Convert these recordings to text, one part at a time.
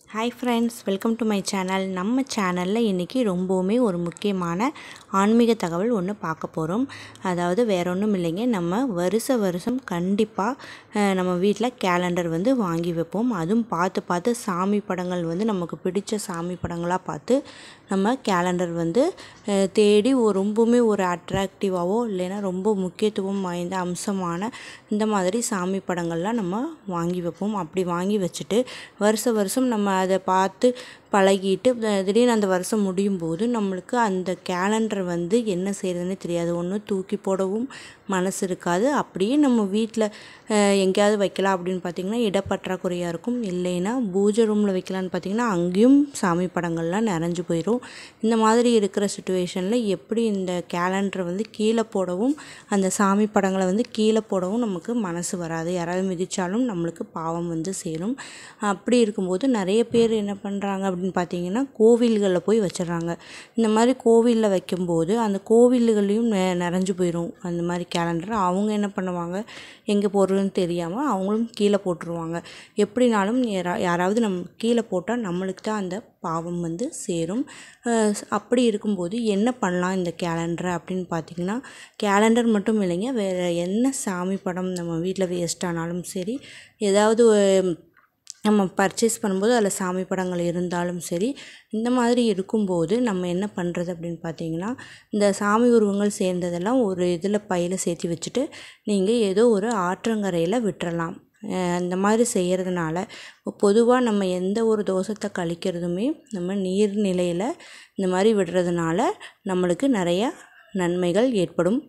hi friends welcome to my channel நம்ம சேனலில் இன்றைக்கி ரொம்பவுமே ஒரு முக்கியமான ஆன்மீக தகவல் ஒன்று பார்க்க போகிறோம் அதாவது வேற ஒன்றும் இல்லைங்க நம்ம வருஷ வருஷம் கண்டிப்பாக நம்ம வீட்டில் கேலண்டர் வந்து வாங்கி வைப்போம் அதுவும் பார்த்து பார்த்து சாமி படங்கள் வந்து நமக்கு பிடிச்ச சாமி படங்களாக பார்த்து நம்ம கேலண்டர் வந்து அஹ், தேடி ஒரு ரொம்பவுமே ஒரு அட்ராக்டிவாவோ இல்லைன்னா ரொம்ப முக்கியத்துவம் வாய்ந்த அம்சமான இந்த மாதிரி சாமி படங்கள்லாம் நம்ம வாங்கி வைப்போம் அப்படி வாங்கி வச்சுட்டு வருஷ வருஷம் நம்ம அதை பார்த்து பழகிட்டு த- திடீர்னு அந்த வருஷம் முடியும் போது நம்மளுக்கு அந்த கேலண்டர் வந்து என்ன செய்கிறதுனே தெரியாது ஒன்று தூக்கி போடவும் மனசு இருக்காது அப்படியே நம்ம வீட்டில் எங்கேயாவது வைக்கலாம் அப்படின்னு பார்த்திங்கன்னா இடப்பற்றாக்குறையாக இருக்கும் இல்லைன்னா பூஜை ரூமில் வைக்கலான்னு பார்த்திங்கன்னா அங்கேயும் சாமி படங்கள்லாம் நிறைஞ்சு போயிடும் இந்த மாதிரி இருக்கிற சுச்சுவேஷனில் எப்படி இந்த கேலண்டரை வந்து கீழே போடவும் அந்த சாமி படங்களை வந்து கீழே போடவும் நமக்கு மனசு வராது யாராவது மிதித்தாலும் நம்மளுக்கு பாவம் வந்து சேரும் அப்படி இருக்கும்போது நிறைய பேர் என்ன பண்ணுறாங்க அப்படின்னு பார்த்தீங்கன்னா கோவில்களில் போய் வச்சிடுறாங்க இந்த மாதிரி கோவிலில் வைக்கும்போது அந்த கோவில்களையும் நெ நிறைஞ்சு போயிடும் அந்த மாதிரி கேலண்டர் அவங்க என்ன பண்ணுவாங்க எங்கே போடுறதுன்னு தெரியாமல் அவங்களும் கீழே போட்டுருவாங்க எப்படினாலும் யாரா யாராவது நம்ம கீழே போட்டால் நம்மளுக்கு தான் அந்த பாவம் வந்து சேரும் அஹ் அப்படி இருக்கும்போது என்ன பண்ணலாம் இந்த கேலண்டரை அப்படின்னு பார்த்தீங்கன்னா கேலண்டர் மட்டும் இல்லைங்க வேறு என்ன சாமி படம் நம்ம வீட்டில் வேஸ்ட் ஆனாலும் சரி ஏதாவது அஹ், நம்ம பர்ச்சேஸ் பண்ணும்போது அதில் சாமி படங்கள் இருந்தாலும் சரி இந்த மாதிரி இருக்கும்போது நம்ம என்ன பண்ணுறது அப்படின்னு பார்த்தீங்கன்னா இந்த சாமி உருவங்கள் சேர்ந்ததெல்லாம் ஒரு இதில் பையில் சேர்த்து வச்சுட்டு நீங்கள் ஏதோ ஒரு ஆற்றங்கரையில் விட்டுறலாம் அஹ் இந்த மாதிரி செய்கிறதுனால பொதுவாக நம்ம எந்த ஒரு தோஷத்தை கழிக்கிறதுமே நம்ம நீர்நிலையில் இந்த மாதிரி விடுறதுனால நம்மளுக்கு நிறைய நன்மைகள் ஏற்படும்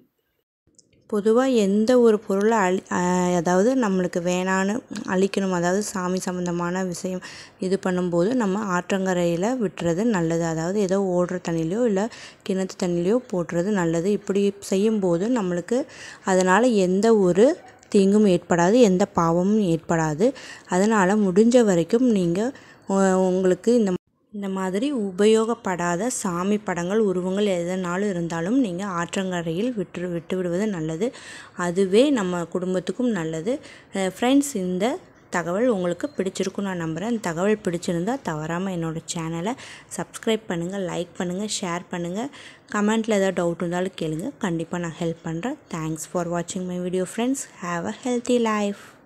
பொதுவாக எந்த ஒரு பொருளை அழி அஹ் அதாவது நம்மளுக்கு வேணான்னு அழிக்கணும் அதாவது சாமி சம்மந்தமான விஷயம் இது பண்ணும்போது நம்ம ஆற்றங்கரையில் விட்டுறது நல்லது அதாவது ஏதோ ஓடுற தண்ணிலையோ இல்லை கிணத்து தண்ணிலையோ போட்டுறது நல்லது இப்படி செய்யும்போது நம்மளுக்கு அதனால் எந்த ஒரு தீங்கும் ஏற்படாது எந்த பாவமும் ஏற்படாது அதனால் முடிஞ்ச வரைக்கும் நீங்கள் உங்களுக்கு இந்த இந்த மாதிரி உபயோகப்படாத சாமி படங்கள் உருவங்கள் எதனாலும் இருந்தாலும் நீங்கள் ஆற்றங்கரையில் விட்டு விட்டு விடுவது நல்லது அதுவே நம்ம குடும்பத்துக்கும் நல்லது ஃப்ரெண்ட்ஸ் இந்த தகவல் உங்களுக்கு பிடிச்சிருக்கும் நான் நம்புகிறேன் இந்த தகவல் பிடிச்சிருந்தா தவறாமல் என்னோடய சேனலை சப்ஸ்கிரைப் பண்ணுங்கள் லைக் பண்ணுங்கள் ஷேர் பண்ணுங்கள் கமெண்ட்டில் ஏதாவது டவுட் இருந்தாலும் கேளுங்க கண்டிப்பாக நான் ஹெல்ப் பண்ணுறேன் தேங்க்ஸ் ஃபார் வாட்சிங் my video friends have a healthy life